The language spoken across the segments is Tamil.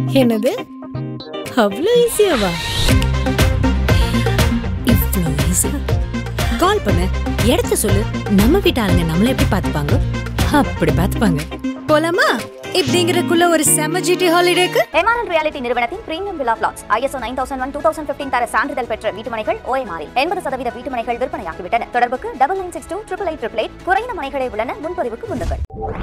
என்னது அவ்வளோ ஈஸியாவா இவ்வளோ ஈஸியா கால் பண்ணு இடத்த சொல்லு நம்ம வீட்டு ஆளுங்க நம்மள எப்படி பார்த்துப்பாங்க அப்படி பார்த்துப்பாங்க போலாமா இப்படிங்கிறக்குள்ள ஒரு செம ஜிடி ஹாலிடேக்கு எம்ஆர்எல் ரியாலிட்டி நிறுவனத்தின் premium villa plots ISO nine thousand one two thousand fifteen தர சான்றிதழ் பெற்ற வீட்டுமனைகள் ஓஎம்ஆரில் எண்பது சதவீத வீட்டுமனைகள் விற்பனையாகிவிட்டன தொடர்புக்கு double nine six two triple eight triple eight குறைந்த மனைகளே உள்ளன முன்பதிவுக்கு முந்துங்கள்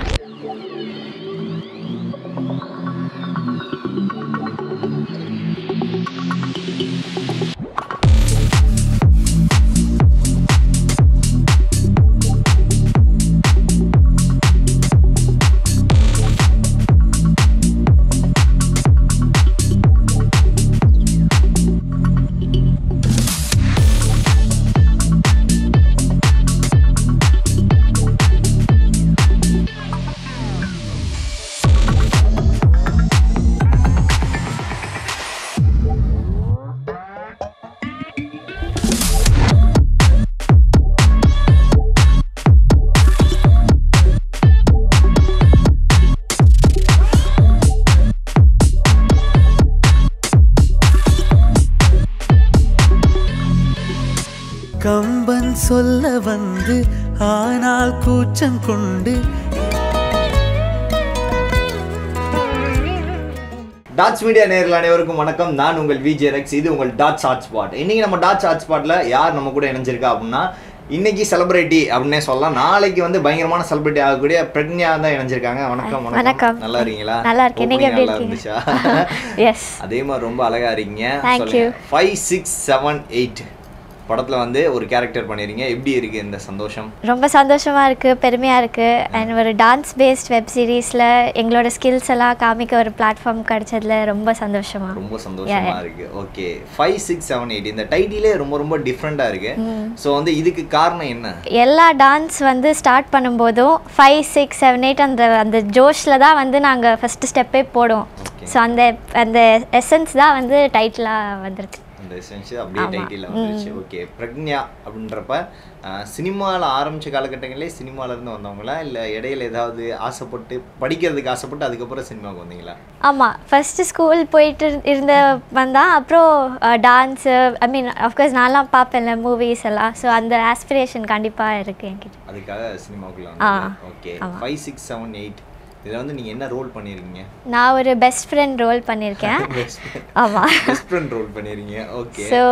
கம்பன் சொல்ல வந்து ஆனால் கூச்சம் கொண்டு டாட்ஸ் மீடியா நேரில் அனைவருக்கும் வணக்கம் நான் உங்கள் விஜய் ரெக்ஸ் இது உங்கள் டாட்ஸ் ஹாட் ஸ்பாட் இன்னைக்கு நம்ம டாட்ஸ் ஹாட் ஸ்பாட்ல யார் நம்ம கூட இணைஞ்சிருக்கா அப்படின்னா இன்னைக்கு செலிபிரிட்டி அப்படின்னே சொல்லலாம் நாளைக்கு வந்து பயங்கரமான செலிபிரிட்டி ஆகக்கூடிய பிரக்ஞா தான் இணைஞ்சிருக்காங்க வணக்கம் வணக்கம். நல்லா இருக்கீங்களா நல்லா இருக்கேன். நீங்க எப்படி Opening இருக்கீங்க? நல்லா இருந்துச்சா எஸ் அதே மாதிரி ரொம்ப அழகா இருக்கீங்க Thank you. Five six seven eight படத்துல வந்து ஒரு கேரக்டர் பண்ணிருக்கீங்க எப்படி இருக்கு இந்த சந்தோஷம் ரொம்ப சந்தோஷமா இருக்கு பெருமையா இருக்கு அண்ட் ஒரு டான்ஸ் பேஸ்ட் வெப் சீரிஸ்ல எங்களோட ஸ்கில்ஸ் எல்லாம் காமிக்க ஒரு பிளாட்ஃபார்ம் கிடைச்சதுல ரொம்ப சந்தோஷமா ரொம்ப சந்தோஷமா இருக்கு okay five six seven eight இந்த டைட்டிலே ரொம்ப ரொம்ப டிஃப்ரெண்டா இருக்கு ஸோ வந்து இதுக்கு காரணம் என்ன எல்லா டான்ஸ் வந்து ஸ்டார்ட் பண்ணும்போதும் ஃபைவ் சிக்ஸ் செவன் எயிட் அந்த அந்த ஜோஷில் தான் வந்து நாங்கள் ஃபஸ்ட்டு ஸ்டெப்பே போடுவோம் Okay. ஸோ அந்த அந்த எசன்ஸ் தான் வந்து டைட்டிலாக வந்திருக்கு அந்த எசென்ஷியல் அப்படியே டைட்டில் வந்துருச்சு ஓகே பிரக்ஞா அப்படின்றப்ப சினிமாவில் ஆரம்பிச்ச காலகட்டங்களே சினிமால இருந்து வந்தவங்களா இல்லை இடையில ஏதாவது ஆசைப்பட்டு படிக்கிறதுக்கு ஆசைப்பட்டு அதுக்கப்புறம் சினிமாவுக்கு வந்தீங்களா ஆமாம் ஃபஸ்ட்டு ஸ்கூல் போயிட்டு இருந்த வந்தான் அப்புறம் டான்ஸு ஐ மீன் அஃப்கோர்ஸ் நான்லாம் பார்ப்பேன்ல மூவிஸ் எல்லாம் ஸோ அந்த ஆஸ்பிரேஷன் கண்டிப்பாக இருக்குது என்கிட்ட அதுக்காக சினிமாவுக்குள்ள ஆ, வந்து okay five six seven eight இதில் வந்து நீங்கள் என்ன ரோல் பண்ணியிருக்கீங்க நான் ஒரு பெஸ்ட் ஃப்ரெண்ட் ரோல் பண்ணியிருக்கேன் ஆமாம் பெஸ்ட் ஃப்ரெண்ட் ரோல் பண்ணியிருக்கீங்க ஓகே ஸோ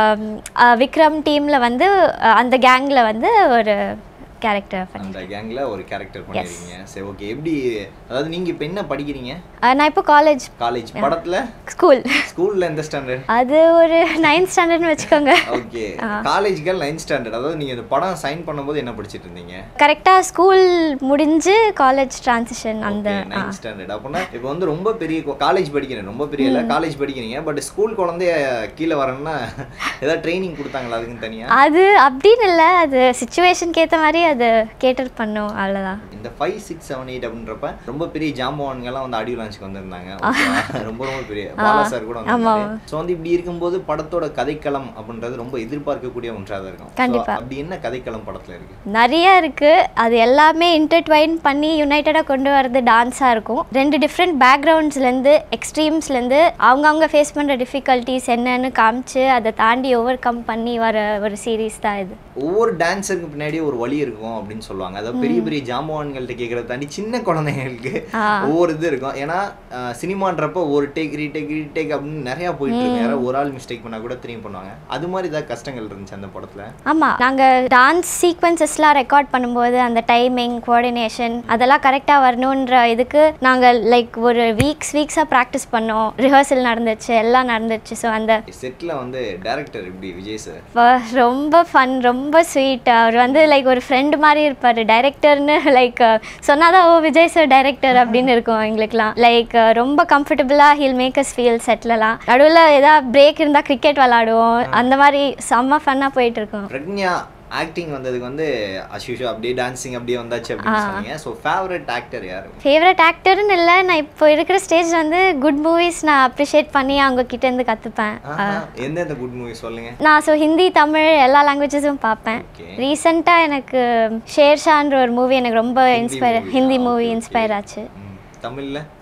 விக்ரம் டீமில் வந்து uh, அந்த கேங்கில் வந்து ஒரு கேரக்டர் பண்ணி அந்த கேங்ல ஒரு கேரக்டர் பண்ணியிருக்கீங்க சரி ஓகே எப்படி அதாவது நீங்க இப்போ என்ன படிக்கிறீங்க Uh, நான் இப்போ காலேஜ் காலேஜ் படத்துல ஸ்கூல் ஸ்கூல்ல எந்த ஸ்டாண்டர்ட் அது ஒரு நைன்த் ஸ்டாண்டர்ட்னு வச்சுக்கோங்க ஓகே காலேஜ்கள் நைன்த் ஸ்டாண்டர்ட் அதாவது நீங்க இந்த படம் சைன் பண்ணும்போது என்ன படிச்சிட்டு இருந்தீங்க கரெக்டாக ஸ்கூல் முடிஞ்சு காலேஜ் ட்ரான்சிஷன் அந்த நைன்த் ஸ்டாண்டர்ட் அப்படின்னா இப்போ வந்து ரொம்ப பெரிய காலேஜ் படிக்கிறேன் ரொம்ப பெரிய இல்லை காலேஜ் படிக்கிறீங்க பட் ஸ்கூல் குழந்தைய கீழே வரேன்னா ஏதாவது ட்ரைனிங் கொடுத்தாங்களா அதுக்குன்னு தனியா அது அப்படின்னு இல்லை அது சுச்சுவேஷனுக்கு ஏற்ற மாதிரி அது கேட்டர் பண்ணும் அவ்வளோதான் இந்த ஃபைவ் சிக்ஸ் செவன் எயிட் அப்படின்றப்ப ரொம்ப பெரிய ஜாம்பவான்கள்லாம் வந்து ஆடியோ லான்ச்சுக்கு வந்திருந்தாங்க ஓகேவா? ரொம்ப ரொம்ப பெரிய பாலா சார் கூட வந்தாங்க ஸோ வந்து இப்படி இருக்கும்போது படத்தோட கதைக்களம் அப்படின்றது ரொம்ப எதிர்பார்க்கக்கூடிய ஒன்றாக தான் இருக்கும் So, கண்டிப்பா. அப்படி என்ன கதைக்களம் படத்துல இருக்கு நிறைய இருக்குது அது எல்லாமே இன்டர்ட்வைன் பண்ணி யுனைட்டடாக கொண்டு வரது டான்ஸாக இருக்கும் ரெண்டு டிஃப்ரெண்ட் பேக்ரவுண்ட்ஸ்லேருந்து எக்ஸ்ட்ரீம்ஸ்லேருந்து அவங்கவுங்க ஃபேஸ் பண்ணுற டிஃபிகல்ட்டிஸ் என்னன்னு காமிச்சு அதை தாண்டி ஓவர் கம் பண்ணி வர ஒரு சீரீஸ் தான் இது ஒவ்வொரு டான்ஸருக்கு பின்னாடி ஒரு வழி இருக்கும் அப்படின்னு சொல்லுவாங்க அதாவது பெரிய பெரிய ஜாம்பவான்கள்ட்ட கேட்கறத தாண்டி சின்ன குழந்தைங்களுக்கு ஒவ்வொரு இது இருக்கும் ஏன்னா அஹ், சினிமான்றப்ப ஒரு டேக் ரீடேக் ரீடேக் அப்படின்னு நிறைய போயிட்டு இருக்கு யாராவது ஒரு ஆள் மிஸ்டேக் பண்ணா கூட திரும்பி பண்ணுவாங்க அது மாதிரி ஏதாவது கஷ்டங்கள் இருந்துச்சு அந்த படத்துல ஆமாம் நாங்கள் டான்ஸ் சீக்வன்சஸ்லாம் ரெக்கார்ட் பண்ணும்போது அந்த டைமிங் கோஆர்டினேஷன் அதெல்லாம் கரெக்டாக வரணுன்ற இதுக்கு நாங்கள் லைக் ஒரு வீக்ஸ் வீக்ஸாக ப்ராக்டிஸ் பண்ணோம் ரிஹர்சல் நடந்துச்சு எல்லாம் நடந்துச்சு ஸோ அந்த செட்ல வந்து டைரக்டர் எப்படி விஜய் சார் வ- ரொம்ப ஃபன் ரொம்ப ஸ்வீட் அவர் வந்து லைக் ஒரு ஃப்ரெண்டு மாதிரி இருப்பார் டைரக்டர்னு லைக் சொன்னாதான் ஓ விஜய் சார் டைரக்டர் அப்படின்னு இருக்கும் எங்களுக்குலாம் லைக் ரொம்ப கம்ஃபர்டபுளாக ஹில் மேக்கர்ஸ் ஃபீல் செட்லலாம் நடுவில் ஏதாவது பிரேக் இருந்தால் கிரிக்கெட் விளாடுவோம் அந்த மாதிரி செம்ம ஃபன்னாக போயிட்டு இருக்கோம் பிரக்ஞா ஆக்டிங் வந்ததுக்கு வந்து அஸ்யூஷோ அப்படியே டான்சிங் அப்படியே வந்தாச்சு அப்படின்னு சொன்னீங்க ஸோ ஃபேவரட் ஆக்டர் யாரு ஃபேவரட் ஆக்டர்னு இல்லை நான் இப்போ இருக்கிற ஸ்டேஜ் வந்து குட் மூவிஸ் நான் அப்ரிஷியேட் பண்ணி அவங்க கிட்டேருந்து கற்றுப்பேன் ஆஹா, எந்தெந்த குட் மூவி சொல்லுங்க நான் ஸோ ஹிந்தி தமிழ் எல்லா லாங்குவேஜஸும் பார்ப்பேன் Okay. ரீசெண்டாக எனக்கு ஷேர்ஷான்ற ஒரு மூவி எனக்கு ரொம்ப இன்ஸ்பயர் movie, ஹிந்தி ஆ, மூவி okay, இன்ஸ்பயர் ஆச்சு ம், தமிழ்ல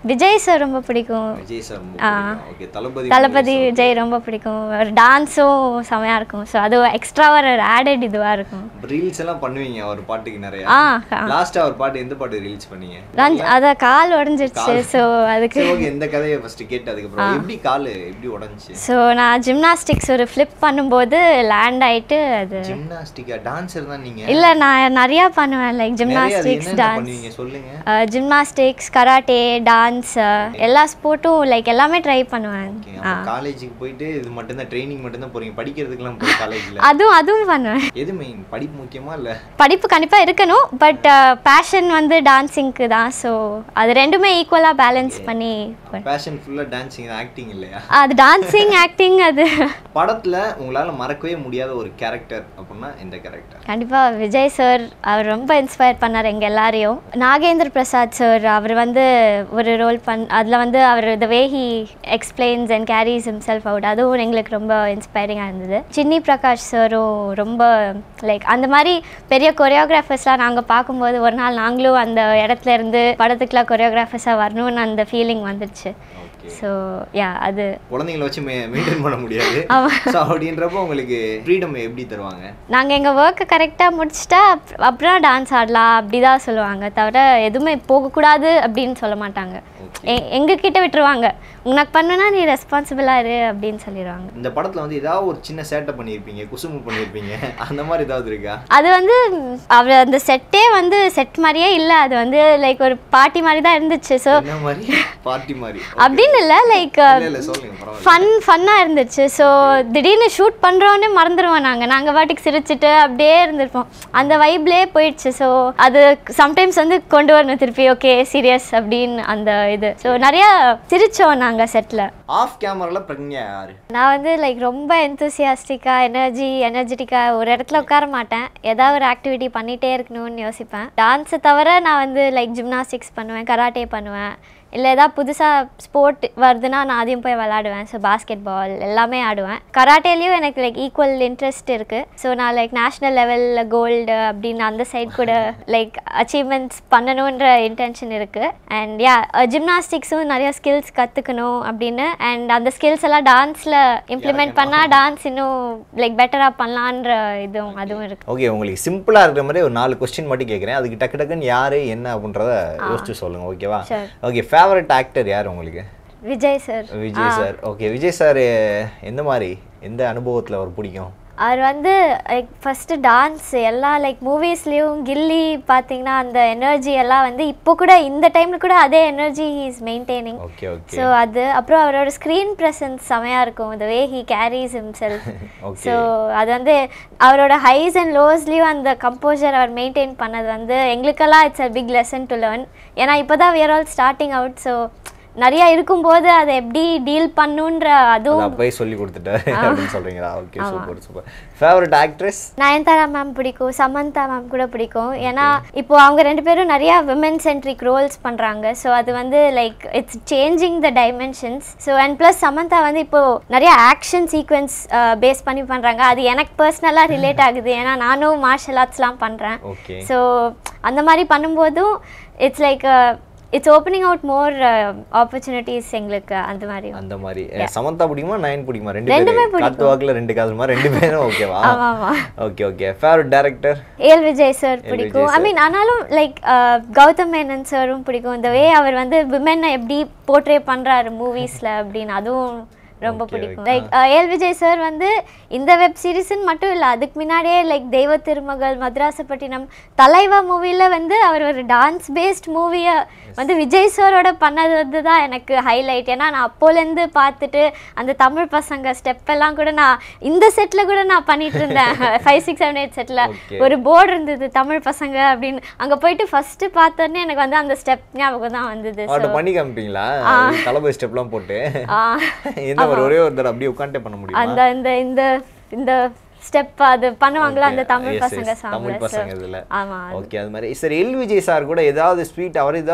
விஜய் சார் ரொம்ப பிடிக்கும் விஜய் சார் ஆ. ஓகே தளபதி தளபதி movies, விஜய் ரொம்ப பிடிக்கும் ஒரு டான்ஸும் செமையாக இருக்கும் ஸோ அது எக்ஸ்ட்ரா ஒரு ஆடட் இதுவாக இருக்கும் ரீல்ஸ் எல்லாம் பண்ணுவீங்க அவர் பாட்டுக்கு நிறைய ஆ லாஸ்டா அவர் பாட்டு எந்த பாட்டு ரீல்ஸ் பண்ணீங்க ரஞ்ச் அத கால் உடஞ்சிருச்சு ஸோ அதுக்கு சரி ஓகே இந்த கதையை ஃபர்ஸ்ட் கேட்டு அதுக்கப்புறம் எப்படி காலு எப்படி உடஞ்சி ஸோ நான் ஜிம்னாஸ்டிக்ஸ் ஒரு ஃப்ளிப் பண்ணும்போது லேண்ட் ஆயிட்டு அது ஜிம்னாஸ்டிக்கா டான்ஸர் தான் நீங்க இல்லை நான் நிறையா பண்ணுவேன் லைக் நிறைய அது ஜிம்னாஸ்டிக்ஸ் என்னென்ன டான்ஸ் பண்ணுவீங்க சொல்லுங்க ஜிம்னாஸ்டிக்ஸ் கராட்டே டான்ஸ் எல்லா ஸ்போர்ட்டும் லைக் எல்லாமே ட்ரை பண்ணுவேன் ஓகே அப்ப காலேஜுக்கு போயிட்டு இது மட்டும் தான் ட்ரைனிங் மட்டும் தான் போறீங்க படிக்கிறதுக்குலாம் போய் காலேஜ்ல அதுவும் அதுவும் பண்ணுவேன் எது மெயின் படிப்பு முக்கியமா இல்ல படிப்பு கண்டிப்பாக இருக்கணும் பட் பேஷன் வந்து டான்ஸிங்க்கு தான் ஸோ அது ரெண்டுமே ஈக்குவலாக பேலன்ஸ் பண்ணி பேஷன் ஃபுல்லா டான்சிங் ஆக்டிங் இல்லையா அது டான்ஸிங் ஆக்டிங் அது படத்துல உங்களால மறக்கவே முடியாத ஒரு கேரக்டர் அப்படின்னா எந்த கேரக்டர் கண்டிப்பாக விஜய் சார் அவர் ரொம்ப இன்ஸ்பயர் பண்ணார் எங்கள் எல்லாரையும் நாகேந்திர பிரசாத் சார் அவர் வந்து ஒரு ரோல் பண் அதில் வந்து அவர் the way he explains and carries himself out அதுவும் எங்களுக்கு ரொம்ப இன்ஸ்பைரிங்காக இருந்தது சின்னி பிரகாஷ் சாரும் ரொம்ப லைக் அந்த மாதிரி பெரிய கொரியோகிராஃபர்ஸ்லாம் நாங்கள் பார்க்கும்போது ஒரு நாள் நாங்களும் அந்த இடத்துல இருந்து படத்துக்குலாம் கொரியோகிராஃபர்ஸாக வரணும்னு அந்த ஃபீலிங் வந்துடுச்சு ஓகே ஸோ யா அது குழந்தைங்களை வச்சு மெயின்டைன் பண்ண முடியாது ஆமா. ஸோ அப்படின்றப்போ உங்களுக்கு ஃப்ரீடம் எப்படி தருவாங்க நாங்கள் எங்கள் ஒர்க்கை கரெக்டாக முடிச்சிட்டா அப்- அப்புறம் டான்ஸ் ஆடலாம் அப்படி தான் சொல்லுவாங்க தவிர எதுவுமே போகக்கூடாது அப்படின்னு சொல்ல மாட்டாங்க எ எங்ககிட்ட விட்டுருவாங்க உனக்கு பண்ணுனா நீ ரெஸ்பான்சிபிளாக இரு அப்படின்னு சொல்லிடுவாங்க இந்த படத்துல வந்து ஏதாவது ஒரு சின்ன சேட்டை பண்ணியிருப்பீங்க குசுமு பண்ணியிருப்பீங்க அந்த மாதிரி ஏதாவது இருக்கா அது வந்து ம், அவர் அந்த செட்டே வந்து செட் மாதிரியே இல்லை அது வந்து லைக் ஒரு பார்ட்டி மாதிரி தான் இருந்துச்சு ஸோ என்ன மாதிரி பார்ட்டி மாதிரி அப்படின்னு இல்லை லைக் இல்ல இல்ல சொல்லுங்க பரவாயில்ல ஃபன் ஃபன்னாக இருந்துச்சு ஸோ திடீர்னு ஷூட் பண்ணுறோன்னே மறந்துடுவோம் நாங்கள் நாங்கள் வாட்டுக்கு சிரிச்சிட்டு அப்படியே இருந்திருப்போம் அந்த வைப்லேயே போயிடுச்சு ஸோ அது சம்டைம்ஸ் வந்து கொண்டு வரணும் திருப்பி ஓகே சீரியஸ் அப்படின்னு அந்த இது ஸோ நிறையா சிரித்தோம் நாங்கள் செட்டில் ஆஃப் கேமரால பிரக்ஞா யாரு நான் வந்து லைக் ரொம்ப எந்தூசியாஸ்டிக்காக எனர்ஜி எனர்ஜெட்டிக்காக ஒரு இடத்துல உட்கார மாட்டேன் ஏதாவது ஒரு ஆக்டிவிட்டி பண்ணிகிட்டே இருக்கணும்னு யோசிப்பேன் டான்ஸை தவிர நான் வந்து லைக் ஜிம்னாஸ்டிக்ஸ் பண்ணுவேன் கராட்டே பண்ணுவேன் இல்லை ஏதாவது புதுசாக ஸ்போர்ட் வருதுன்னா நான் அதையும் போய் விளாடுவேன் ஸோ பாஸ்கெட் பால் எல்லாமே ஆடுவேன் கராட்டேலையும் எனக்கு லைக் ஈக்குவல் இன்ட்ரெஸ்ட் இருக்குது ஸோ நான் லைக் நேஷ்னல் லெவலில் கோல்டு அப்படின்னு அந்த சைட் கூட லைக் அச்சீவ்மெண்ட்ஸ் பண்ணணுன்ற இன்டென்ஷன் இருக்குது அண்ட் யா ஜிம்னாஸ்டிக்ஸும் நிறைய ஸ்கில்ஸ் கற்றுக்கணும் அப்படின்னு அண்ட் அந்த ஸ்கில்ஸ் எல்லாம் டான்ஸில் இம்ப்ளிமெண்ட் பண்ணால் டான்ஸ் இன்னும் லைக் பெட்டராக பண்ணலான்ற இதுவும் அதுவும் இருக்குது ஓகே உங்களுக்கு சிம்பிளா இருக்கிற மாதிரி ஒரு நாலு கொஸ்டின் மட்டும் கேட்குறேன் அதுக்கு டக்கு டக்குன்னு யாரு என்ன அப்படின்றத யோசிச்சு சொல்லுங்க ஓகேவா Sure. ஓகே ஃபேவரட் ஆக்டர் யார் உங்களுக்கு Vijay sir Vijay sir okay Vijay sir எந்த மாதிரி எந்த அனுபவத்துல அவர் பிடிக்கும் அவர் வந்து லைக் ஃபஸ்ட்டு டான்ஸ் எல்லா லைக் மூவிஸ்லேயும் கில்லி பார்த்தீங்கன்னா அந்த எனர்ஜி எல்லாம் வந்து இப்போ கூட இந்த டைமில் கூட அதே energy is maintaining okay okay so அது அப்புறம் அவரோட ஸ்க்ரீன் ப்ரெசன்ஸ் செமையாக இருக்கும் the way he carries himself Okay. So அது வந்து அவரோட ஹைஸ் அண்ட் லோஸ்லேயும் அந்த கம்போசர் அவர் மெயின்டைன் பண்ணது வந்து எங்களுக்கெல்லாம் it's a big lesson to learn ஏன்னா இப்போ தான் we're all starting out so நிறைய இருக்கும்போது அதை எப்படி டீல் பண்ணுன்ற அது அதுவும் அப்பவே சொல்லி கொடுத்துட்டாரு அப்படின்னு சொல்றீங்களா okay super super favourite actress Nayanthara ma'am பிடிக்கும் சமந்தா மேம் கூட பிடிக்கும் ஏன்னா இப்போ அவங்க ரெண்டு பேரும் நிறைய விமன் சென்ட்ரிக் ரோல்ஸ் பண்ணுறாங்க ஸோ அது வந்து like it's changing the dimensions so and plus Samantha வந்து இப்போ நிறைய ஆக்ஷன் சீக்வன்ஸ் பேஸ் பண்ணி பண்ணுறாங்க அது எனக்கு பர்சனலாக ரிலேட் ஆகுது ஏன்னா நானும் மார்ஷல் ஆர்ட்ஸ்லாம் பண்ணுறேன் ஓகே ஸோ அந்த மாதிரி பண்ணும்போதும் it's like it's opening out more opportunities எங்களுக்கு அந்த மாதிரி அந்த மாதிரி அஹ், சமந்தா பிடிக்குமா நயன் பிடிக்குமா ரெண்டு ரெண்டுமே பேரும் பிடிக்கும். காத்து வாக்குல ரெண்டு காதல் மாதிரி ரெண்டு பேரும் ஓகேவா ஆமா, ஆமா. ஓகே ஓகே ஃபேவரட் டேரக்டர் ஏல் விஜய் சார் ஏல் பிடிக்கும் விஜய் ஐ மீன் ஆனாலும் லைக் கௌதம் மேனன் சாரும் பிடிக்கும் இந்த வே அவர் வந்து விமெனை எப்படி போர்ட்ரே பண்றாரு மூவிஸ்ல அப்படின்னு அதுவும் ரொம்ப Okay, பிடிக்கும் okay. லைக் ஏல் விஜய் சார் வந்து இந்த வெப் சீரிஸ்ன்னு மட்டும் இல்லை அதுக்கு முன்னாடியே லைக் தெய்வ திருமகள் மദ്രാസப்பட்டினம் தலைவா மூவியில் வந்து அவர் ஒரு டான்ஸ் பேஸ்ட் மூவியை வந்து விஜய் சாரோட பண்ணது வந்து தான் எனக்கு ஹைலைட் ஏன்னா நான் அப்போலேருந்து பார்த்துட்டு அந்த தமிழ் பசங்க ஸ்டெப் எல்லாம் கூட நான் இந்த செட்டில் கூட நான் பண்ணிட்டு இருந்தேன் ஃபைவ் சிக்ஸ் செவன் எயிட் செட்டில் Okay. ஒரு போர்டு இருந்தது தமிழ் பசங்க அப்படின்னு அங்கே போயிட்டு ஃபர்ஸ்ட் பார்த்தோன்னே எனக்கு வந்து அந்த ஸ்டெப் ஞாபகம் தான் வந்தது அவர்கிட்ட So, பண்ணி காமிப்பீங்களா தளபதி ஸ்டெப்லாம் போட்டு ஆ, எந்த ஒரு ஒரே ஒரு தடவை அப்படியே உட்காந்துட்டே பண்ண முடியுமா அந்த இந்த இந்த இந்த ஸ்டெப் அது பண்ணுவாங்களா அந்த Okay. தமிழ் Yes, பசங்க yes. தமிழ் சாங்ல பசங்க இதுல ஆமா அது. ஓகே அது மாதிரி சரி எல் விஜய் சார் கூட ஏதாவது ஸ்வீட் அவர் ஏதாவது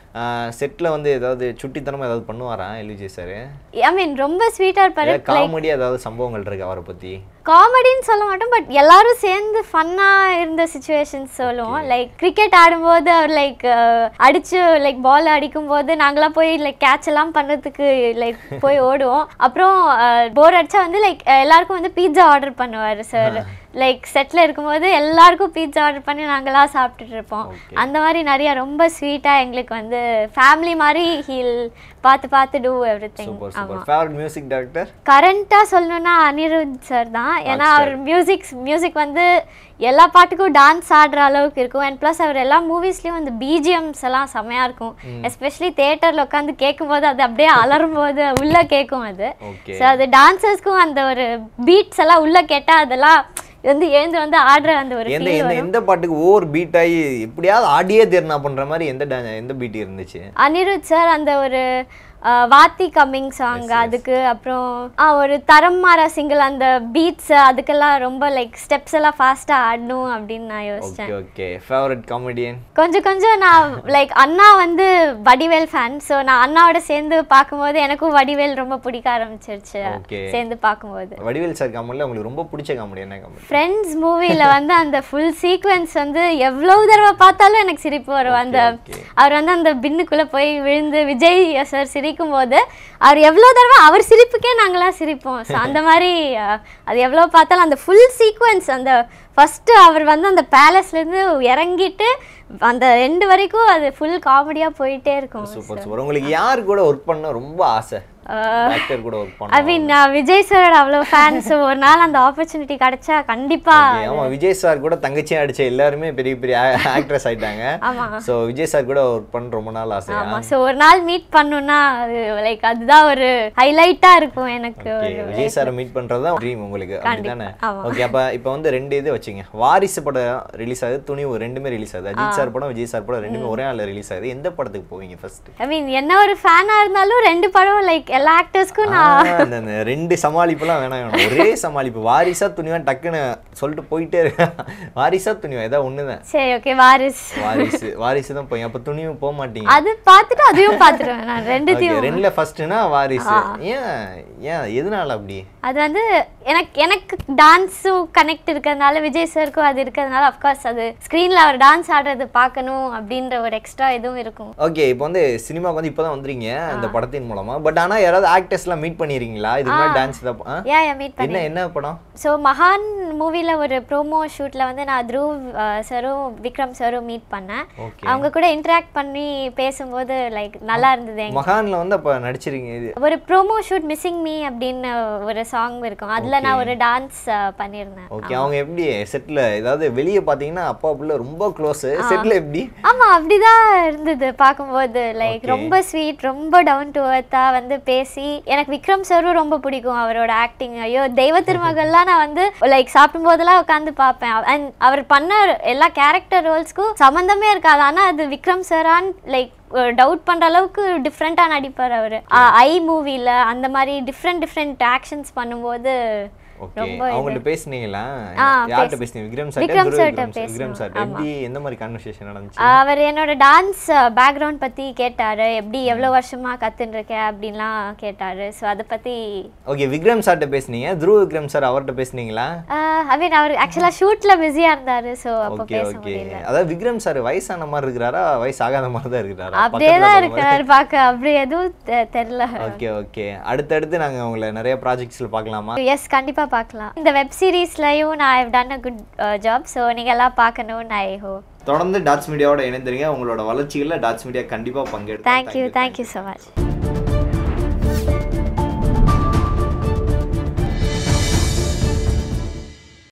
செட்டில் வந்து ஏதாவது சுட்டித்தனமா ஏதாவது பண்ணுவாரா எல் விஜய் சார் ஐ மீன் ரொம்ப ஸ்வீட்டாக இருப்பாரு காமெடி ஏதாவது சம்பவங்கள் இருக்கு அவரை பத்தி காமெடின்னு சொல்ல மாட்டோம் பட் எல்லாரும் சேர்ந்து ஃபன்னாக இருந்த சுச்சுவேஷன்ஸ் சொல்லுவோம் லைக் கிரிக்கெட் ஆடும்போது அவர் லைக் அடிச்சு லைக் பால் அடிக்கும்போது நாங்களாம் போய் லைக் கேட்ச் எல்லாம் பண்ணுறதுக்கு லைக் போய் ஓடுவோம் அப்புறம் போர் அடிச்சா வந்து லைக் எல்லாருக்கும் வந்து பீட்சா ஆர்டர் பண்ணுவார் சார் லைக் செட்டில் இருக்கும்போது எல்லாருக்கும் பீட்சா ஆர்டர் பண்ணி நாங்களாம் சாப்பிட்டுட்டு இருப்போம் அந்த மாதிரி நிறைய ரொம்ப ஸ்வீட்டாக எங்களுக்கு வந்து ஃபேமிலி மாதிரி ஹீல் பார்த்து பார்த்து டூ எவ்ரி திங் சூப்பர் ஆமாம் சூப்பர் ஃபேவரட் மியூசிக் டைரக்டர் கரண்ட்டாக சொல்லணும்னா அனிருத் சார் தான் ஏன்னா அவர் மியூசிக் மியூசிக் வந்து எல்லா பாட்டுக்கும் டான்ஸ் ஆடுற அளவுக்கு இருக்கும் அண்ட் ப்ளஸ் அவர் எல்லா மூவிஸ்லேயும் அந்த பிஜிஎம்ஸ் எல்லாம் செம்மையாக இருக்கும் எஸ்பெஷலி தேட்டரில் உட்காந்து கேட்கும்போது அது அப்படியே அலறும் போது உள்ளே கேட்கும் அது ஓகே ஸோ அது டான்சர்ஸ்க்கும் அந்த ஒரு பீட்ஸ் எல்லாம் உள்ளே கேட்டால் அதெல்லாம் வந்து எழுந்து வந்து ஆடுற அந்த ஒரு எந்த ஃபீல் எந்த வரும் எந்த பாட்டுக்கு ஓவர் பீட் ஆகி எப்படியாவது ஆடியே தேர்னா பண்ற மாதிரி எந்த dan- எந்த பீட் இருந்துச்சு அனிருத் சார் அந்த ஒரு அஹ், வாத்தி கம்மிங் சாங் அதுக்கு அப்புறம் ஆ ஒரு தரம் மாறா சிங்கிள் அந்த பீட்ஸ் அதுக்கெல்லாம் ரொம்ப லைக் ஸ்டெப்ஸ் எல்லாம் ஃபாஸ்ட்டாக ஆடணும் அப்படின்னு நான் யோசிச்சேன் ஓகே ஓகே ஃபேவரட் காமெடியன் கொஞ்சம் கொஞ்சம் நான் லைக் அண்ணா வந்து வடிவேல் ஃபேன் ஸோ நான் அண்ணாவோட சேர்ந்து பார்க்கும்போது எனக்கும் வடிவேல் ரொம்ப பிடிக்க ஆரம்பிச்சிருச்சு Okay. சேர்ந்து பார்க்கும்போது வடிவேல் சார் காமெடியில் உங்களுக்கு ரொம்ப பிடிச்ச காமெடி என்ன காமெடி ஃப்ரெண்ட்ஸ் மூவியில் வந்து அந்த ஃபுல் சீக்வென்ஸ் வந்து எவ்வளவு தடவை பார்த்தாலும் எனக்கு சிரிப்பு வரும் அந்த okay. அவர் வந்து அந்த பின்னுக்குள்ளே போய் விழுந்து விஜய் சார் சிரிக்கும் போது அவர் எவ்வளோ தடவை அவர் சிரிப்புக்கே நாங்களாம் சிரிப்போம் ஸோ அந்த மாதிரி அஹ், அது எவ்வளோ பார்த்தாலும் அந்த ஃபுல் சீக்வென்ஸ் அந்த ஃபஸ்ட்டு அவர் வந்து அந்த பேலஸ்லேருந்து இறங்கிட்டு அந்த ரெண்டு வரைக்கும் அது ஃபுல் காமெடியாக போயிட்டே இருக்கும் சூப்பர் சூப்பர் உங்களுக்கு யார் கூட ஒர்க் பண்ண ரொம்ப ஆசை ஆக்டர் கூட ஒர்க் ஐ பண்ண மீன் நான் விஜய் சாரோட அவ்வளோ ஃபேன் ஸோ ஒரு நாள் அந்த ஆப்பர்ச்சுனிட்டி கிடைச்சா கண்டிப்பாக ஆமா விஜய் சார் கூட தங்கச்சியா அடிச்ச எல்லாருமே பெரிய பெரிய ஆக்ட்ரஸ் ஆயிட்டாங்க ஆமா. சோ விஜய் சார் கூட ஒர்க் பண்ண ரொம்ப நாள் ஆசை ஆமா ஸோ ஒரு நாள் மீட் பண்ணோம்னா அது லைக் அதுதான் ஒரு ஹைலைட்டா இருக்கும் எனக்கு Okay, ஒரு விஜய் சாரை மீட் பண்றது தான் ட்ரீம் உங்களுக்கு அப்படிதானே ஆமா. ஓகே அப்ப இப்போ வந்து ரெண்டு இது வச்சுங்க வாரிசு படம் ரிலீஸ் ஆகுது துணிவு ரெண்டுமே ரிலீஸ் ஆகுது அஜித் சார் படம் விஜய் சார் படம் ரெண்டுமே ஒரே நாள்ல ரிலீஸ் ஆகுது எந்த படத்துக்கு போவீங்க ஃபர்ஸ்ட் ஐ மீன் என்ன ஒரு ஃபேனா இருந்தாலும் ரெண்டு படம் லைக் எல்லா ஆக்டர்ஸ்க்கும் நான் அந்த அந்த ரெண்டு சமாளிப்புலாம் வேணாம் வேணாம் ஒரே சமாளிப்பு வாரிசா துணிவா டக்குன்னு சொல்லிட்டு போயிட்டே இருக்கேன் வாரிசா துணிவா ஏதாவது ஒண்ணுதான் சரி ஓகே வாரிஸ் வாரிசு வாரிசு தான் போய் அப்ப துணிவு போக மாட்டீங்க அது பார்த்துட்டு அதையும் பார்த்துருவேன் நான் Okay, ரெண்டுத்தையும் ரெண்டுல ஃபர்ஸ்ட்னா வாரிசு ஏன் ஏன் எதனால அப்படி அது வந்து எனக்கு எனக்கு டான்ஸும் கனெக்ட் இருக்கிறதுனால விஜய் சாருக்கும் அது இருக்கிறதுனால அஃப்கோர்ஸ் அது ஸ்க்ரீனில் அவர் டான்ஸ் ஆடுறது பார்க்கணும் அப்படின்ற ஒரு எக்ஸ்ட்ரா இதுவும் இருக்கும் ஓகே இப்போ வந்து சினிமாக்கு வந்து இப்போதான் வந்துறீங்க இந்த படத்தின் மூலமா பட் ஆனா யாராவது ஆக்டர்ஸ்லாம் மீட் பண்ணிருக்கீங்களா இதுக்கு முன்னாடி டான்ஸ் தான் ஆ? ஏன் ஏன் மீட் பண்ணி என்ன என்ன படம் ஸோ மகான் மூவியில் ஒரு ப்ரோமோ ஷூட்டில் வந்து நான் த்ருவ் சரும் விக்ரம் சரும் மீட் பண்ணேன் ஓகே அவங்க கூட இன்ட்ராக்ட் பண்ணி பேசும்போது லைக் நல்லா இருந்தது எங்க மகான்ல வந்து அப்ப நடிச்சிருக்கீங்க இது ஒரு ப்ரோமோ ஷூட் மிஸ்ஸிங் மீ அப்படின்னு ஒரு சாங் இருக்கும் அதில் நான் ஒரு டான்ஸ் பண்ணியிருந்தேன் ஓகே அவங்க எப்படி செட்ல ஏதாவது வெளியே பாத்தீங்கன்னா அப்பா புள்ள ரொம்ப க்ளோஸ் செட்ல எப்படி ஆமாம் அப்படிதான் இருந்தது பார்க்கும்போது லைக் Okay. ரொம்ப ஸ்வீட் ரொம்ப டவுன் டு அர்த்தாக வந்து பேசி எனக்கு விக்ரம் சரும் ரொம்ப பிடிக்கும் அவரோட ஆக்டிங் ஐயோ தெய்வ திருமகள்லாம் நான் வந்து லைக் சாப்பிடும் போதெல்லாம் உட்காந்து பார்ப்பேன் அண்ட் அவர் பண்ண எல்லா கேரக்டர் ரோல்ஸ்க்கும் சம்மந்தமே இருக்காது ஆனால் அது விக்ரம் சரான் லைக் டவுட் பண்ற அளவுக்கு டிஃப்ரெண்ட்டாக நடிப்பார் அவர் ஐ மூவியில் அந்த மாதிரி டிஃப்ரெண்ட் டிஃப்ரெண்ட் ஆக்ஷன்ஸ் பண்ணும்போது ஓகே ரொம்ப அவங்கள்ட்ட பேசுனீங்களா ஆ, யார்கிட்ட பேசு- பேசுனீங்க விக்ரம் சார் விக்ரம் sir ட்ட விக்ரம் பேசுனோம். சார் ஆமா. எப்படி எந்த மாதிரி கான்வர்சேஷன் நடந்துச்சு அவர் என்னோட டான்ஸ் பேக்ரவுண்ட் பற்றி கேட்டார் எப்படி எவ்வளோ வருஷமா கத்துன்னு இருக்கேன் அப்படின்லாம் கேட்டார் ஸோ அதை பற்றி ஓகே விக்ரம் சார்கிட்ட பேசுனீங்க துருவ விக்ரம் சார் அவர்கிட்ட பேசுனீங்களா ஐ மீன் அவர் ஆக்சுவலாக ஷூட்டில் பிஸியாக இருந்தார் ஸோ அப்போ ஓகே பேச ஓகே முடியல அதாவது விக்ரம் சார் வயசான மாதிரி இருக்கிறாரா வயசு ஆகாத மாதிரி தான் இருக்கிறாரா அப்படியே தான் இருக்கார் பார்க்க அப்படி எதுவும் தெ- தெரில ஓகே ஓகே அடுத்தடுத்து நாங்க உங்களை நிறைய ப்ராஜெக்ட்ஸ்ல பார்க்கலாமா எஸ் கண்டிப்பாக பார்க்கலாம் இந்த வெப் சீரீஸ்லையும் நான் have done a good job so நீங்கள் எல்லாம் பார்க்கணும்னு ஐ ஹோப் தொடர்ந்து டாட்ஸ் மீடியாவோட இணைந்திருங்க உங்களோட வளர்ச்சிகளில் டாட்ஸ் மீடியா கண்டிப்பா பங்கெடுக்கும் தேங்க்யூ தேங்க்யூ ஸோ மச்